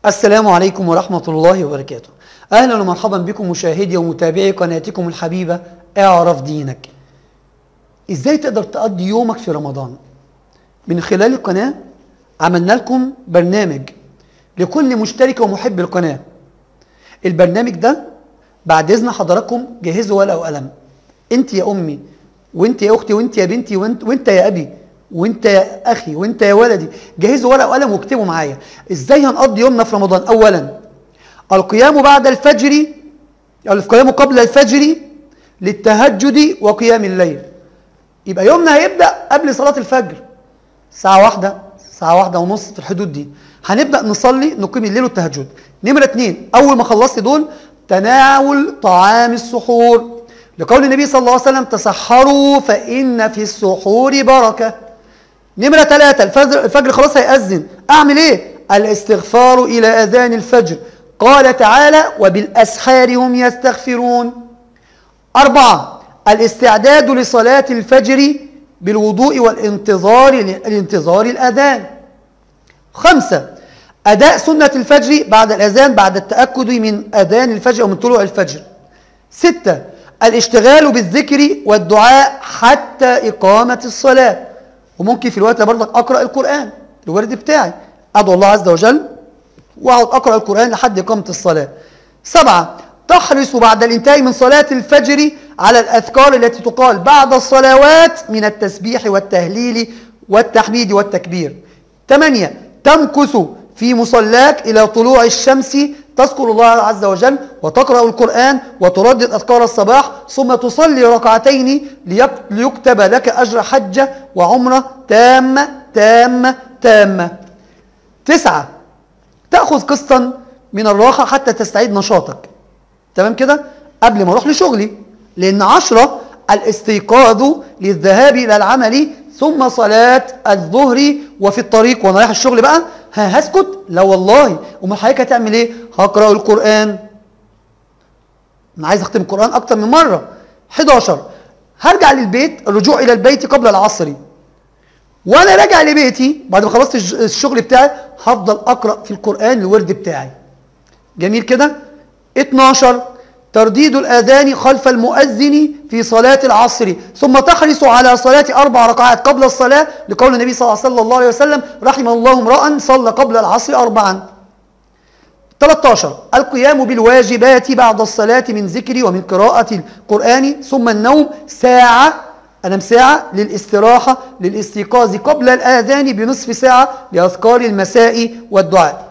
السلام عليكم ورحمة الله وبركاته أهلا ومرحبا بكم مشاهدي ومتابعي قناتكم الحبيبة اعرف دينك إزاي تقدر تقضي يومك في رمضان من خلال القناة عملنا لكم برنامج لكل مشترك ومحب القناة البرنامج ده بعد إذن حضراتكم جهزوا ورقة وقلم أنت يا أمي وأنت يا أختي وأنت يا بنتي وأنت, وأنت يا أبي وانت يا اخي وانت يا ولدي جهزوا ورقه وقلم واكتبوا معايا ازاي هنقضي يومنا في رمضان اولا القيام بعد الفجر القيام قبل الفجر للتهجد وقيام الليل يبقى يومنا هيبدا قبل صلاه الفجر ساعه واحده ساعه واحده ونص في الحدود دي هنبدا نصلي نقيم الليل والتهجد نمره اتنين اول ما خلصت دول تناول طعام السحور لقول النبي صلى الله عليه وسلم تسحروا فان في السحور بركه نمرة ثلاثة الفجر, الفجر خلاص هيأذن أعمل إيه؟ الاستغفار إلى أذان الفجر قال تعالى وبالأسحار هم يستغفرون أربعة الاستعداد لصلاة الفجر بالوضوء والانتظار الانتظار الأذان خمسة أداء سنة الفجر بعد الأذان بعد التأكد من أذان الفجر أو من طلوع الفجر ستة الاشتغال بالذكر والدعاء حتى إقامة الصلاة وممكن في الوقت ده برضك اقرا القران الورد بتاعي ادعو الله عز وجل واقعد اقرا القران لحد اقامه الصلاه سبعه تحرص بعد الانتهاء من صلاه الفجر على الاذكار التي تقال بعد الصلوات من التسبيح والتهليل والتحميد والتكبير ثمانيه تمكث في مصلاك الى طلوع الشمس تذكر الله عز وجل وتقرأ القرآن وتردد أذكار الصباح ثم تصلي ركعتين ليكتب لك أجر حجة وعمرة تامة تامة تامة تسعة تأخذ قسطا من الراحة حتى تستعيد نشاطك تمام كده قبل ما أروح لشغلي لأن عشرة الاستيقاظ للذهاب إلى العمل ثم صلاة الظهر وفي الطريق وانا رايح الشغل بقى ها هسكت لا والله امال حضرتك هتعمل ايه هقرا القران انا عايز اختم القران اكتر من مره 11 هرجع للبيت الرجوع الى البيت قبل العصر وانا راجع لبيتي بعد ما خلصت الشغل بتاعي هفضل اقرا في القران الورد بتاعي جميل كده 12 ترديد الأذان خلف المؤذن في صلاة العصر ثم تحرص على صلاة أربع ركعات قبل الصلاة لقول النبي صلى الله عليه وسلم رحم الله امرأ صلى قبل العصر أربعا 13 القيام بالواجبات بعد الصلاة من ذكر ومن قراءة القرآن ثم النوم ساعة أنام ساعة للاستراحة للاستيقاظ قبل الآذان بنصف ساعة لأذكار المساء والدعاء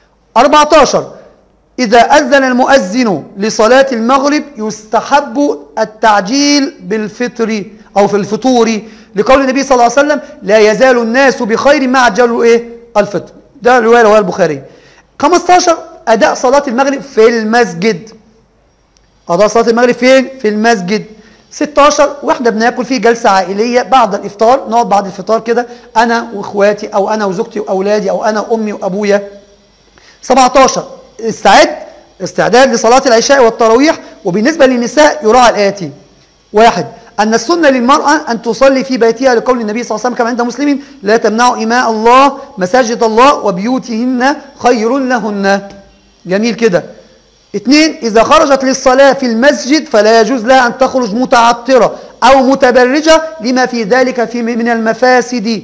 14 إذا أذن المؤذن لصلاة المغرب يستحب التعجيل بالفطر أو في الفطور لقول النبي صلى الله عليه وسلم لا يزال الناس بخير ما عجلوا إيه الفطر ده رواية رواه البخاري 15 أداء صلاة المغرب في المسجد أداء صلاة المغرب فين؟ في المسجد 16 واحنا بناكل فيه جلسة عائلية بعد الإفطار نقعد بعد الفطار كده أنا وإخواتي أو أنا وزوجتي وأولادي أو أنا وأمي وأبويا 17 استعد استعداد لصلاة العشاء والتراويح وبالنسبة للنساء يراعى الآتي واحد أن السنة للمرأة أن تصلي في بيتها لقول النبي صلى الله عليه وسلم كما عند مسلم لا تمنعوا إماء الله مساجد الله وبيوتهن خير لهن جميل كده اثنين إذا خرجت للصلاة في المسجد فلا يجوز لها أن تخرج متعطرة أو متبرجة لما في ذلك في من المفاسد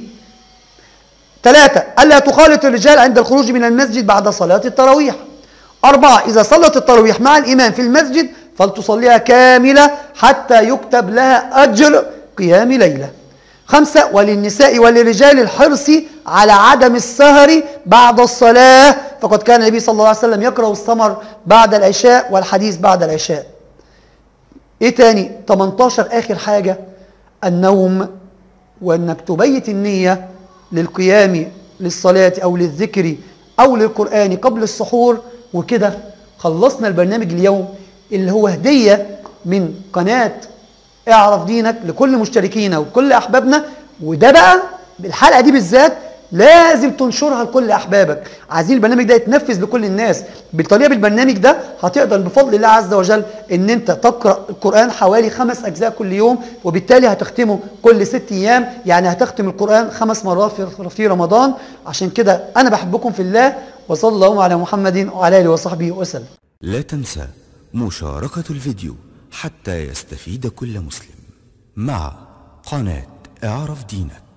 ثلاثة ألا تخالط الرجال عند الخروج من المسجد بعد صلاة التراويح أربعة إذا صلت التراويح مع الإمام في المسجد فلتصليها كاملة حتى يكتب لها أجر قيام ليلة خمسة وللنساء وللرجال الحرص على عدم السهر بعد الصلاة فقد كان النبي صلى الله عليه وسلم يقرأ السمر بعد العشاء والحديث بعد العشاء ايه تاني 18 اخر حاجة النوم وانك تبيت النية للقيام للصلاة او للذكر او للقرآن قبل السحور وكده خلصنا البرنامج اليوم اللي هو هدية من قناة اعرف دينك لكل مشتركينا وكل احبابنا وده بقى الحلقة دي بالذات لازم تنشرها لكل احبابك عايزين البرنامج ده يتنفذ لكل الناس بالطريقه بالبرنامج ده هتقدر بفضل الله عز وجل ان انت تقرا القران حوالي خمس اجزاء كل يوم وبالتالي هتختمه كل ست ايام يعني هتختم القران خمس مرات في في رمضان عشان كده انا بحبكم في الله وصلى الله على محمد وعلى اله وصحبه وسلم لا تنسى مشاركة الفيديو حتى يستفيد كل مسلم مع قناة اعرف دينك